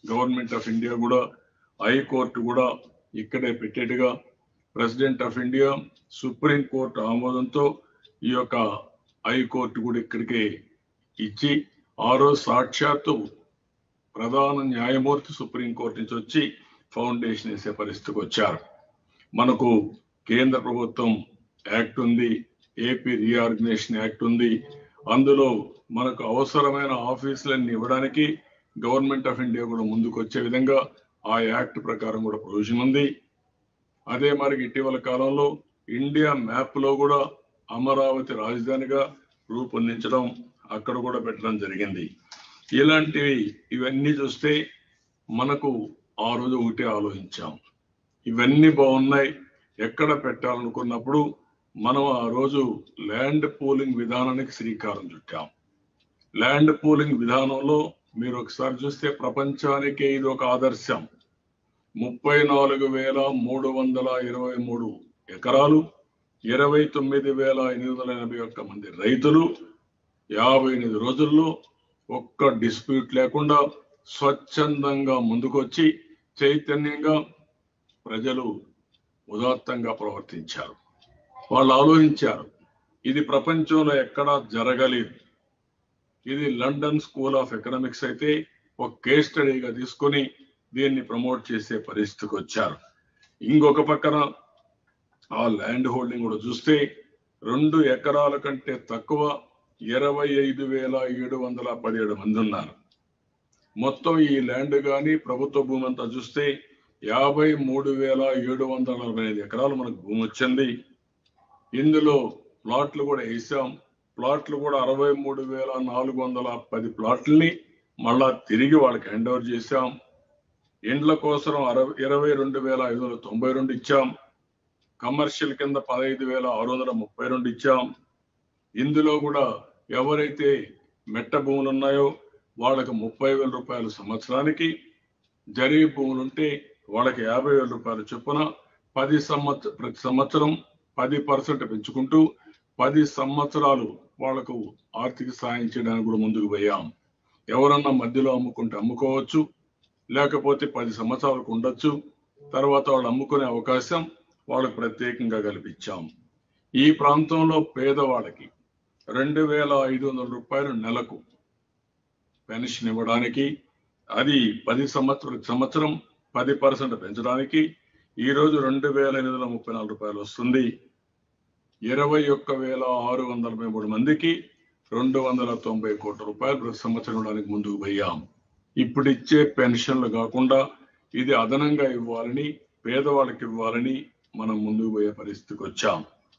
government of India కూడా high court కూడా ఇక్కడే పెట్టేట్టుగా president of India supreme court ఆమోదంతో ఈ యొక్క హైకోర్టు కూడా ఇక్కడికే ఇచ్చి ఆ రోజు సాక్షాత్తు ప్రధాన న్యాయమూర్తి సుప్రీం కోర్టు నుంచి వచ్చి ఫౌండేషన్ వేసే పరిస్థితికి వచ్చారు మనకు కేంద్ర ప్రభుత్వం యాక్ట్ ఉంది ఏపీ రీఆర్గనైజేషన్ యాక్ట్ ఉంది అందులో మనకు అవసరమైన ఆఫీసులన్నీ ఇవ్వడానికి గవర్నమెంట్ ఆఫ్ ఇండియా కూడా ముందుకు వచ్చే విధంగా ఆ యాక్ట్ ప్రకారం కూడా ప్రొవిజన్ ఉంది అదే మరి ఇటీవల కాలంలో ఇండియా మ్యాప్ లో కూడా అమరావతి రాజధానిగా రూపొందించడం అక్కడ కూడా పెట్టడం జరిగింది ఇలాంటివి ఇవన్నీ చూస్తే మనకు ఆ రోజు ఒకటే ఆలోచించాం ఇవన్నీ బాగున్నాయి ఎక్కడ పెట్టాలనుకున్నప్పుడు మనం ఆ రోజు ల్యాండ్ పూలింగ్ విధానానికి శ్రీకారం చుట్టాం ల్యాండ్ పూలింగ్ విధానంలో మీరు ఒకసారి చూస్తే ప్రపంచానికే ఇది ఒక ఆదర్శం ముప్పై నాలుగు వేల మూడు వందల ఇరవై మూడు ఎకరాలు ఇరవై తొమ్మిది వేల ఎనిమిది వందల ఎనభై ఒక్క మంది రైతులు యాభై ఎనిమిది రోజుల్లో ఒక్క డిస్ప్యూట్ లేకుండా స్వచ్ఛందంగా ముందుకొచ్చి చైతన్యంగా ప్రజలు ఉదాత్తంగా ప్రవర్తించారు వాళ్ళు ఆలోచించారు ఇది ప్రపంచంలో ఎక్కడా జరగలేదు ఇది లండన్ స్కూల్ ఆఫ్ ఎకనామిక్స్ అయితే ఒక కేస్ స్టడీగా తీసుకొని దీన్ని ప్రమోట్ చేసే పరిస్థితికి వచ్చారు ఇంకొక పక్కన ఆ ల్యాండ్ హోల్డింగ్ కూడా చూస్తే రెండు ఎకరాల కంటే తక్కువ ఇరవై ఐదు వేల ఏడు వందల పదిహేడు మంది ఉన్నారు మొత్తం ఈ ల్యాండ్ కానీ ప్రభుత్వ భూమి అంతా చూస్తే యాభై మూడు వేల ఏడు వందల నలభై ఐదు ఎకరాలు మనకు భూమి వచ్చింది ఇందులో ప్లాట్లు కూడా వేసాం ప్లాట్లు కూడా అరవై మూడు వేల నాలుగు వందల పది ప్లాట్లని మళ్ళా తిరిగి వాళ్ళకి హ్యాండ్ ఓవర్ చేశాం ఇండ్ల కోసం అరవై ఇరవై రెండు వేల ఐదు వందల తొంభై రెండు ఇచ్చాం కమర్షియల్ కింద పదహైదు వేల ఆరు వందల ముప్పై రెండు ఇచ్చాం ఇందులో కూడా ఎవరైతే మెట్ట భూములు ఉన్నాయో వాళ్ళకి ముప్పై వేల రూపాయలు సంవత్సరానికి జరీ భూములు ఉంటే వాళ్ళకి యాభై వేల రూపాయలు చొప్పున పది సంవత్సర ప్రతి సంవత్సరం పది పర్సెంట్ పెంచుకుంటూ పది సంవత్సరాలు వాళ్లకు ఆర్థిక సాయం చేయడానికి కూడా ముందుకు పోయాం ఎవరన్నా మధ్యలో అమ్ముకుంటే అమ్ముకోవచ్చు లేకపోతే పది సంవత్సరాలకు ఉండొచ్చు తర్వాత వాళ్ళు అమ్ముకునే అవకాశం వాళ్ళకు ప్రత్యేకంగా కల్పించాం ఈ ప్రాంతంలో పేదవాళ్ళకి రెండు వేల ఐదు వందల రూపాయలు నెలకు పెన్షన్ ఇవ్వడానికి అది పది సంవత్సరం సంవత్సరం పది పర్సెంట్ పెంచడానికి ఈ రోజు రెండు వేల ఎనిమిది వందల ముప్పై నాలుగు రూపాయలు వస్తుంది ఇరవై ఒక్క వేల ఆరు వందల ముప్పై మూడు మందికి రెండు వందల తొంభై కోట్ల రూపాయలు ప్రతి సంవత్సరం ఇవ్వడానికి ముందుకు పోయాం ఇప్పుడు ఇచ్చే పెన్షన్లు కాకుండా ఇది అదనంగా ఇవ్వాలని పేదవాళ్ళకి ఇవ్వాలని మనం ముందుకు పోయే పరిస్థితికి వచ్చాం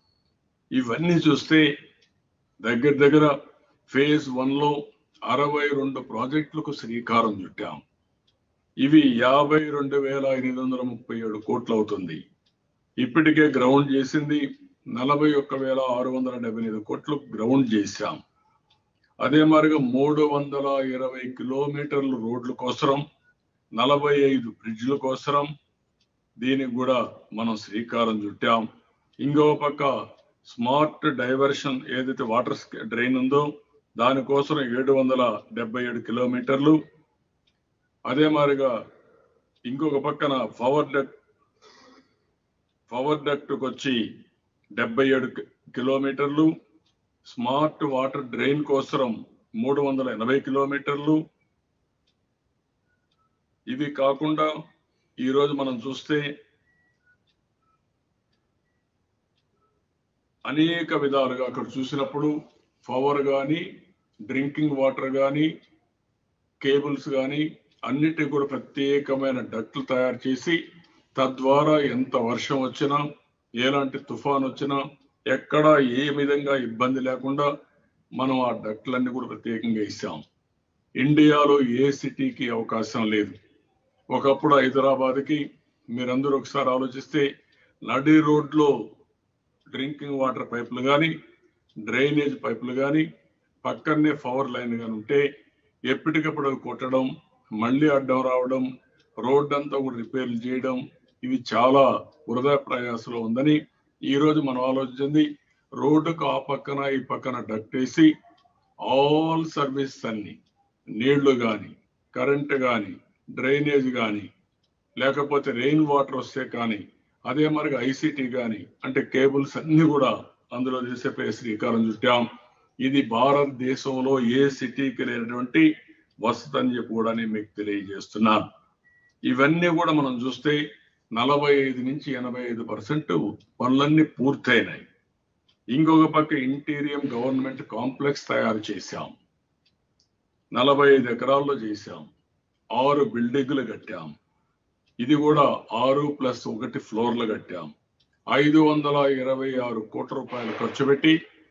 ఇవన్నీ చూస్తే దగ్గర దగ్గర ఫేజ్ వన్ లో అరవై రెండు ప్రాజెక్టులకు శ్రీకారం చుట్టాం ఇవి యాభై రెండు వేల ఎనిమిది వందల ముప్పై ఏడు కోట్లు అవుతుంది ఇప్పటికే గ్రౌండ్ చేసింది నలభై ఒక్క వేల ఆరు వందల డెబ్బై ఎనిమిది కోట్లు గ్రౌండ్ చేశాం అదే మాదిరిగా మూడు వందల ఇరవై కిలోమీటర్లు రోడ్ల కోసరం నలభై ఐదు బ్రిడ్జ్ల కోసరం దీనికి కూడా మనం శ్రీకారం చుట్టాం ఇంకో పక్క స్మార్ట్ డైవర్షన్ ఏదైతే వాటర్ డ్రైన్ ఉందో దానికోసం ఏడు వందల డెబ్బై ఏడు కిలోమీటర్లు అదే మాదిరిగా ఇంకొక పక్కన పవర్ డక్ట్ పవర్ డక్ట్కి వచ్చి డెబ్బై ఏడు కి- కిలోమీటర్లు స్మార్ట్ వాటర్ డ్రైన్ కోసం మూడు వందల ఎనభై కిలోమీటర్లు ఇవి కాకుండా ఈరోజు మనం చూస్తే అనేక విధాలుగా అక్కడ చూసినప్పుడు పవర్ కానీ డ్రింకింగ్ వాటర్ కానీ కేబుల్స్ కానీ అన్నిటికి కూడా ప్రత్యేకమైన డక్ట్లు తయారు చేసి తద్వారా ఎంత వర్షం వచ్చినా ఎలాంటి తుఫాన్ వచ్చినా ఎక్కడ ఏ విధంగా ఇబ్బంది లేకుండా మనం ఆ డక్ట్లన్నీ కూడా ప్రత్యేకంగా ఇస్తాం ఇండియాలో ఏ సిటీకి అవకాశం లేదు ఒకప్పుడు హైదరాబాద్కి మీరందరూ ఒకసారి ఆలోచిస్తే నడి రోడ్లో డ్రింకింగ్ వాటర్ పైపులు కానీ డ్రైనేజ్ పైపులు కానీ పక్కనే పవర్ లైన్ కానీ ఉంటే ఎప్పటికప్పుడు అవి కొట్టడం మళ్ళీ అడ్డం రావడం రోడ్ అంతా కూడా రిపేర్లు చేయడం ఇవి చాలా వృధా ప్రయాసలో ఉందని ఈ రోజు మనం ఆలోచించింది రోడ్డుకు ఆ పక్కన ఈ పక్కన డక్టేసి ఆల్ సర్వీస్ అన్ని నీళ్లు కానీ కరెంటు కానీ డ్రైనేజ్ కానీ లేకపోతే రెయిన్ వాటర్ వస్తే కానీ అదే మరి ఐసిటీ కానీ అంటే కేబుల్స్ అన్ని కూడా అందులో చేసే శ్రీకారం చుట్టాం ఇది భారతదేశంలో ఏ సిటీకి లేనటువంటి వసతి అని చెప్పి కూడా నేను మీకు తెలియజేస్తున్నాను ఇవన్నీ కూడా మనం చూస్తే నలభై ఐదు నుంచి ఎనభై ఐదు పర్సెంట్ పనులన్నీ పూర్తయినాయి ఇంకొక పక్క ఇంటీరియం గవర్నమెంట్ కాంప్లెక్స్ తయారు చేశాం నలభై ఐదు ఎకరాల్లో చేశాం ఆరు బిల్డింగ్లు కట్టాం ఇది కూడా ఆరు ప్లస్ ఒకటి ఫ్లోర్లు కట్టాం ఐదు వందల ఇరవై ఆరు కోట్ల రూపాయలు ఖర్చు పెట్టి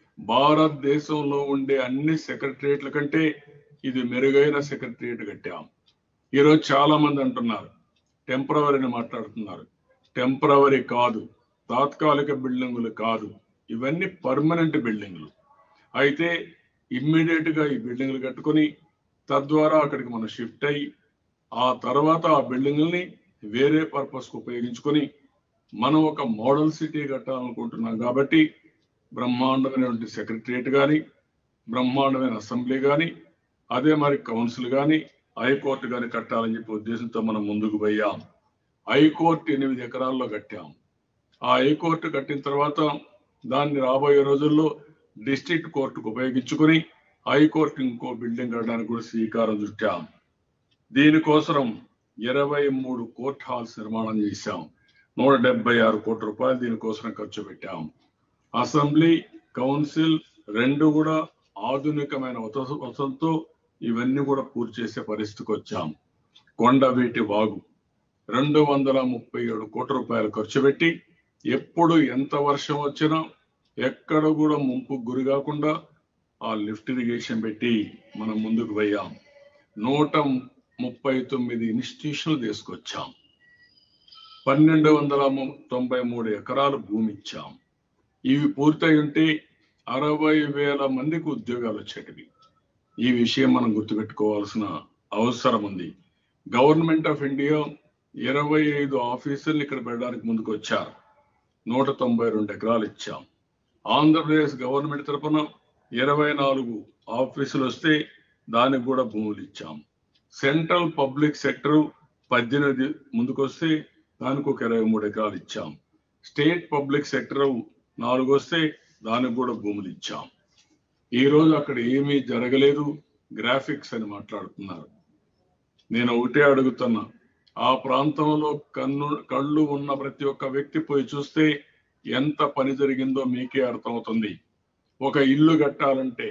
భారతదేశంలో ఉండే అన్ని సెక్రటరియట్ల కంటే ఇది మెరుగైన సెక్రటరియట్ కట్టాం ఈరోజు చాలా మంది అంటున్నారు టెంపరవరీని మాట్లాడుతున్నారు టెంపరవరీ కాదు తాత్కాలిక బిల్డింగులు కాదు ఇవన్నీ పర్మనెంట్ బిల్డింగులు అయితే ఇమ్మీడియట్ గా ఈ బిల్డింగులు కట్టుకొని తద్వారా అక్కడికి మనం షిఫ్ట్ అయ్యి ఆ తర్వాత ఆ బిల్డింగుల్ని వేరే పర్పస్ కు ఉపయోగించుకొని మనం ఒక మోడల్ సిటీ కట్టాలనుకుంటున్నాం కాబట్టి బ్రహ్మాండమైనటువంటి సెక్రటరియట్ కానీ బ్రహ్మాండమైన అసెంబ్లీ కానీ అదే మరి కౌన్సిల్ కానీ హైకోర్టు కానీ కట్టాలని చెప్పి ఉద్దేశంతో మనం ముందుకు పోయాం హైకోర్టు ఎనిమిది ఎకరాల్లో కట్టాం ఆ హైకోర్టు కట్టిన తర్వాత దాన్ని రాబోయే రోజుల్లో డిస్ట్రిక్ట్ కోర్టుకు ఉపయోగించుకొని హైకోర్టు ఇంకో బిల్డింగ్ కట్టడానికి కూడా శ్రీకారం చుట్టాం దీనికోసం ఇరవై మూడు కోర్ట్ హాల్స్ నిర్మాణం చేశాం నూట డెబ్బై ఆరు కోట్ల రూపాయలు దీనికోసం ఖర్చు పెట్టాం అసెంబ్లీ కౌన్సిల్ రెండు కూడా ఆధునికమైన వస- వసతులతో ఇవన్నీ కూడా పూర్తి చేసే పరిస్థితికి వచ్చాం కొండవీటి వాగు రెండు వందల ముప్పై ఏడు కోట్ల రూపాయలు ఖర్చు పెట్టి ఎప్పుడు ఎంత వర్షం వచ్చినా ఎక్కడ కూడా ముంపుకు గురి కాకుండా ఆ లిఫ్ట్ ఇరిగేషన్ పెట్టి మనం ముందుకు పోయాం నూట ముప్పై తొమ్మిది ఇన్స్టిట్యూషన్లు తీసుకొచ్చాం పన్నెండు వందల ము- తొంభై మూడు ఎకరాలు భూమి ఇచ్చాం ఇవి పూర్తయి ఉంటే అరవై వేల మందికి ఉద్యోగాలు వచ్చేటివి ఈ విషయం మనం గుర్తుపెట్టుకోవాల్సిన అవసరం ఉంది గవర్నమెంట్ ఆఫ్ ఇండియా ఇరవై ఐదు ఆఫీసులు ఇక్కడ పెట్టడానికి ముందుకు వచ్చారు నూట తొంభై రెండు ఎకరాలు ఇచ్చాం ఆంధ్రప్రదేశ్ గవర్నమెంట్ తరపున ఇరవై నాలుగు ఆఫీసులు వస్తే దానికి కూడా భూములు ఇచ్చాం సెంట్రల్ పబ్లిక్ సెక్టర్ పద్దెనిమిది ముందుకు వస్తే దానికి ఒక ఇరవై మూడు ఎకరాలు ఇచ్చాం స్టేట్ పబ్లిక్ సెక్టర్ నాలుగు వస్తే దానికి కూడా భూములు ఇచ్చాం ఈ రోజు అక్కడ ఏమీ జరగలేదు గ్రాఫిక్స్ అని మాట్లాడుతున్నారు నేను ఒకటే అడుగుతున్నా ఆ ప్రాంతంలో కన్ను కళ్ళు ఉన్న ప్రతి ఒక్క వ్యక్తి పోయి చూస్తే ఎంత పని జరిగిందో మీకే అర్థమవుతుంది ఒక ఇల్లు కట్టాలంటే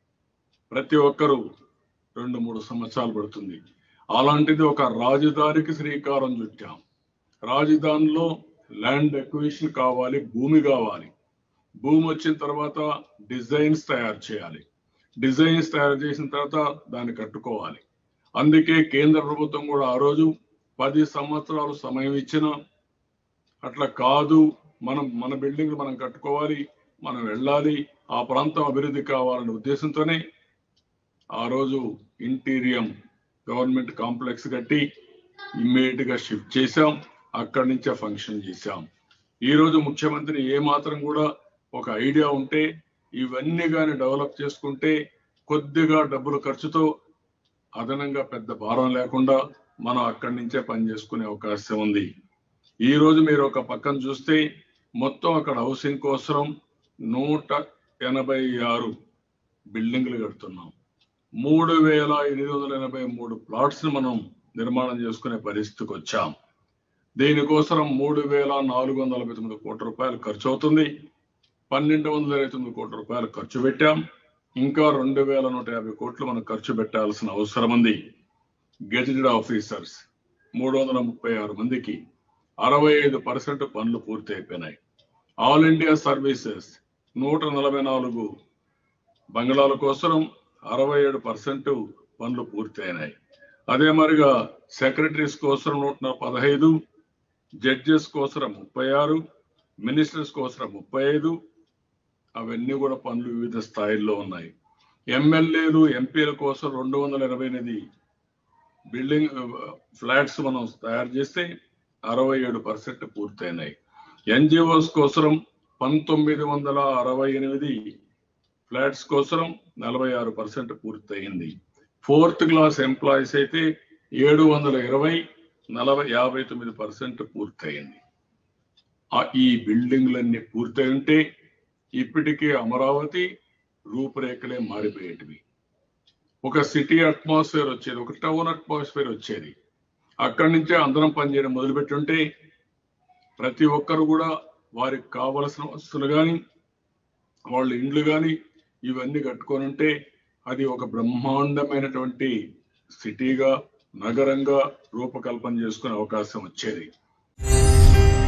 ప్రతి ఒక్కరూ రెండు మూడు సంవత్సరాలు పడుతుంది అలాంటిది ఒక రాజధానికి శ్రీకారం చుట్టాం రాజధానిలో ల్యాండ్ ఎక్విజిషన్ కావాలి భూమి కావాలి భూమి వచ్చిన తర్వాత డిజైన్స్ తయారు చేయాలి డిజైన్స్ తయారు చేసిన తర్వాత దాన్ని కట్టుకోవాలి అందుకే కేంద్ర ప్రభుత్వం కూడా ఆ రోజు పది సంవత్సరాలు సమయం ఇచ్చిన అట్లా కాదు మనం మన బిల్డింగ్ మనం కట్టుకోవాలి మనం వెళ్ళాలి ఆ ప్రాంతం అభివృద్ధి కావాలనే ఉద్దేశంతోనే ఆ రోజు ఇంటీరియం గవర్నమెంట్ కాంప్లెక్స్ కట్టి ఇమ్మీడియట్ గా షిఫ్ట్ చేశాం అక్కడి నుంచే ఫంక్షన్ చేశాం ఈ రోజు ముఖ్యమంత్రి ఏ మాత్రం కూడా ఒక ఐడియా ఉంటే ఇవన్నీ కానీ డెవలప్ చేసుకుంటే కొద్దిగా డబ్బుల ఖర్చుతో అదనంగా పెద్ద భారం లేకుండా మనం అక్కడి నుంచే పని చేసుకునే అవకాశం ఉంది ఈ రోజు మీరు ఒక పక్కన చూస్తే మొత్తం అక్కడ హౌసింగ్ కోసం నూట ఎనభై ఆరు బిల్డింగ్లు కడుతున్నాం మూడు వేల ఎనిమిది వందల ఎనభై మూడు ప్లాట్స్ ని మనం నిర్మాణం చేసుకునే పరిస్థితికి వచ్చాం దీనికోసం మూడు వేల నాలుగు వందల నలభై తొమ్మిది కోట్ల రూపాయలు ఖర్చు అవుతుంది పన్నెండు వందల ఇరవై తొమ్మిది కోట్ల రూపాయలు ఖర్చు పెట్టాం ఇంకా రెండు వేల నూట యాభై కోట్లు మనం ఖర్చు పెట్టాల్సిన అవసరం ఉంది గెజిటెడ్ ఆఫీసర్స్ మూడు వందల ముప్పై ఆరు మందికి అరవై ఐదు పర్సెంట్ పనులు పూర్తి అయిపోయినాయి ఆల్ ఇండియా సర్వీసెస్ నూట నలభై నాలుగు బంగ్లాల కోసం అరవై ఏడు పర్సెంట్ పనులు పూర్తయినాయి అదే మరిగా సెక్రటరీస్ కోసం నూట పదహైదు జడ్జెస్ కోసం ముప్పై ఆరు మినిస్టర్స్ కోసం ముప్పై ఐదు అవన్నీ కూడా పనులు వివిధ స్థాయిల్లో ఉన్నాయి ఎమ్మెల్యేలు ఎంపీల కోసం రెండు వందల ఎనభై ఎనిమిది బిల్డింగ్ ఫ్లాట్స్ మనం తయారు చేస్తే అరవై ఏడు పర్సెంట్ పూర్తయినాయి ఎన్జిఓస్ కోసం పంతొమ్మిది వందల అరవై ఎనిమిది ఫ్లాట్స్ కోసం నలభై ఆరు పర్సెంట్ పూర్తయింది ఫోర్త్ క్లాస్ ఎంప్లాయీస్ అయితే ఏడు వందల ఇరవై నలభై యాభై తొమ్మిది పర్సెంట్ పూర్తయింది ఆ ఈ బిల్డింగ్లన్నీ పూర్తయి ఉంటే ఇప్పటికే అమరావతి రూపురేఖలే మారిపోయేటివి ఒక సిటీ అట్మాస్ఫియర్ వచ్చేది ఒక టౌన్ అట్మాస్ఫియర్ వచ్చేది అక్కడి నుంచే అందరం పనిచేయడం మొదలుపెట్టుంటే ప్రతి ఒక్కరు కూడా వారికి కావలసిన వస్తువులు కానీ వాళ్ళ ఇండ్లు కానీ ఇవన్నీ కట్టుకొని ఉంటే అది ఒక బ్రహ్మాండమైనటువంటి సిటీగా నగరంగా రూపకల్పన చేసుకునే అవకాశం వచ్చేది